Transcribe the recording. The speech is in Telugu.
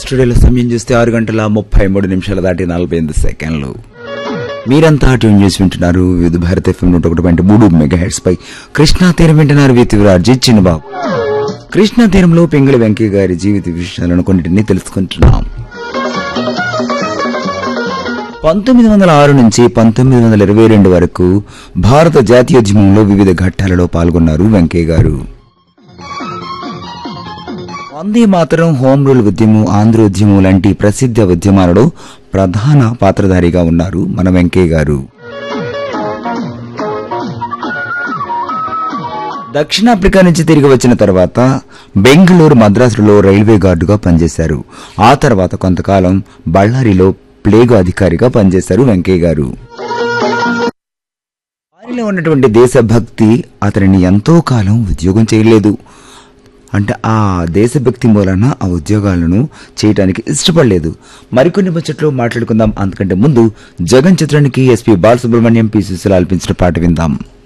స్టూడియోలో సమయం చూస్తే ఆరు గంటల ముప్పై మూడు నిమిషాలు దాటి నలభై ఎనిమిది సెకండ్లు మీరంతా ట్యూన్ చేసి వింటున్నారు వివిధ భారత ఎఫ్ఎం నూట ఒకటి పాయింట్ మూడు మెగా హెడ్స్ పై కృష్ణా తీరం వింటున్నారు వితివరాజీ చిన్నబాబు కృష్ణా తీరంలో పెంగళి వెంకయ్య గారి జీవిత విషయాలను కొన్నిటిని తెలుసుకుంటున్నాం పంతొమ్మిది వందల ఆరు నుంచి పంతొమ్మిది వందల ఇరవై రెండు వరకు భారత జాతీయోద్యమంలో వివిధ ఘట్టాలలో పాల్గొన్నారు వెంకయ్య గారు వందే మాతరం హోం రూల్ ఉద్యమం ఆంధ్ర ఉద్యమం లాంటి ప్రసిద్ధ ఉద్యమాలలో ప్రధాన పాత్రధారిగా ఉన్నారు మన వెంకయ్య గారు దక్షిణాఫ్రికా నుంచి తిరిగి వచ్చిన తర్వాత బెంగళూరు మద్రాసులో రైల్వే గార్డుగా పనిచేశారు ఆ తర్వాత కొంతకాలం బళ్ళారిలో ప్లేగు అధికారిగా పనిచేశారు వెంకయ్య గారు వారిలో ఉన్నటువంటి దేశభక్తి అతనిని ఎంతో కాలం ఉద్యోగం చేయలేదు అంటే ఆ దేశభక్తి మూలన ఆ ఉద్యోగాలను చేయడానికి ఇష్టపడలేదు మరికొన్ని ముచ్చట్లు మాట్లాడుకుందాం అంతకంటే ముందు జగన్ చిత్రానికి ఎస్పీ బాలసుబ్రహ్మణ్యం పి సుశీల ఆల్పించిన పాట విందాం